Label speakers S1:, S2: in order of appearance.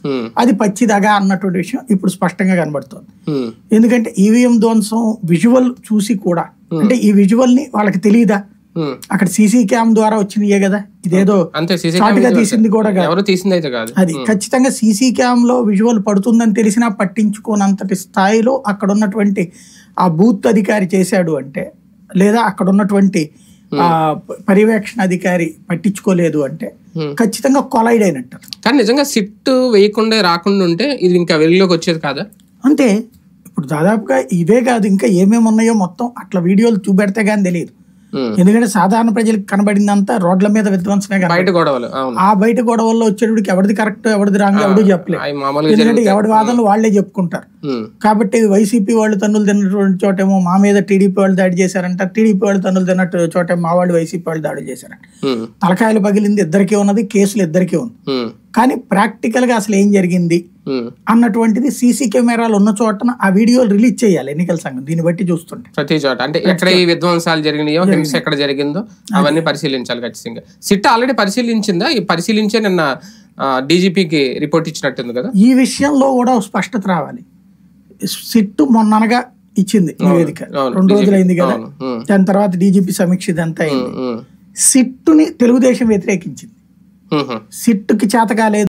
S1: ఉమ్,
S2: అది పచ్చిదగా అన్నటువంటి విషయం ఇప్పుడు స్పష్టంగా కనబడుతోంది
S1: ఉమ్,
S2: ఎందుకంటే ఈవీఎం ధ్వంసం విజువల్ చూసి కూడా అంటే ఈ విజువల్ ని వాళ్ళకి తెలియదా
S1: ఉమ్.
S2: అక్కడ సీసీ క్యామ్ ద్వారా వచ్చినాయే కదా ఇదేదో
S1: అంతే సీసీ
S2: షార్ట్ గా తీసింది కూడా కాదు
S1: ఎవరు తీసింది అయితే కాదు
S2: అది ఖచ్చితంగా సీసీ క్యామ్ లో విజువల్ పడుతుందని తెలిసినా పట్టించుకోనంతటి స్థాయిలో అక్కడ ఉన్నటువంటి ఆ బూత్ అధికారి చేశాడు అంటే లేదా అక్కడ ఉన్నటువంటి ఆ పర్యవేక్షణ అధికారి పట్టించుకోలేదు అంటే
S1: Hmm.
S2: ఖచ్చితంగా కొలైడ్ అయినట్టు
S1: కానీ నిజంగా సిట్ వేయకుండా రాకుండా ఉంటే ఇది ఇంకా వెలుగులోకి వచ్చేది కాదా
S2: అంతే ఇప్పుడు దాదాపుగా ఇవే కాదు ఇంకా ఏమేమి ఉన్నాయో మొత్తం అట్లా వీడియోలు చూపెడితే కానీ తెలియదు
S1: ఉమ్.
S2: ఎందుకంటే సాధారణ ప్రజలకు కనబడిందంతా రోడ్ల మీద విధ్వంసమే కనబడింది
S1: బయట గొడవలు అవును
S2: ఆ బయట గొడవల్లో వచ్చేటికి ఎవరిది కరెక్ట్ ఎవరిది రాంగ్ ఎవడు చెప్పలేదు
S1: అవి మామూలుగా
S2: ఎందుకంటే
S1: జరుగుతాయి.
S2: ఎవడి వాదనలు వాళ్ళే చెప్పుకుంటారు
S1: ఉమ్,
S2: కాబట్టి వైసీపీ వాళ్ళు తన్నులు తిన్నటువంటి చోటేమో మా మీద టీడీపీ వాళ్ళు దాడి చేశారంట టీడీపీ వాళ్ళు తన్నులు తిన్నట్టు చోట మా వాళ్ళు వైసీపీ వాళ్ళు దాడి చేశారంట
S1: ఉమ్,
S2: తలకాయలు పగిలింది ఇద్దరికీ ఉన్నది కేసులు ఇద్దరికీ ఉంది
S1: ఉమ్,
S2: కానీ ప్రాక్టికల్ గా అసలు ఏం జరిగింది
S1: ఉమ్.
S2: అన్నటువంటిది సీసీ కెమెరాలు ఉన్న చోటన ఆ వీడియోలు రిలీజ్ చేయాలి ఎన్నికల సంఘం దీన్ని బట్టి చూస్తుంటే
S1: ప్రతి చోట అంటే ఎక్కడ ఈ విధ్వంసాలు జరిగినాయో హింస ఎక్కడ జరిగిందో అవన్నీ పరిశీలించాలి ఖచ్చితంగా సిట్ ఆల్రెడీ పరిశీలించిందా ఈ పరిశీలించే నిన్న డీజీపీకి రిపోర్ట్ ఇచ్చినట్టుంది కదా
S2: ఈ విషయంలో కూడా ఒక స్పష్టత రావాలి సిట్టు మొన్ననగా ఇచ్చింది నివేదిక
S1: అవును,
S2: రెండు రోజులు అయింది కదా
S1: అవును, ఉమ్,
S2: దాని తర్వాత డీజీపీ సమీక్ష ఇదంతా అయింది
S1: ఉమ్,
S2: సిట్టుని తెలుగుదేశం వ్యతిరేకించింది
S1: ఉమ్, ఉమ్.
S2: సిట్టుకి చేత కాలేదు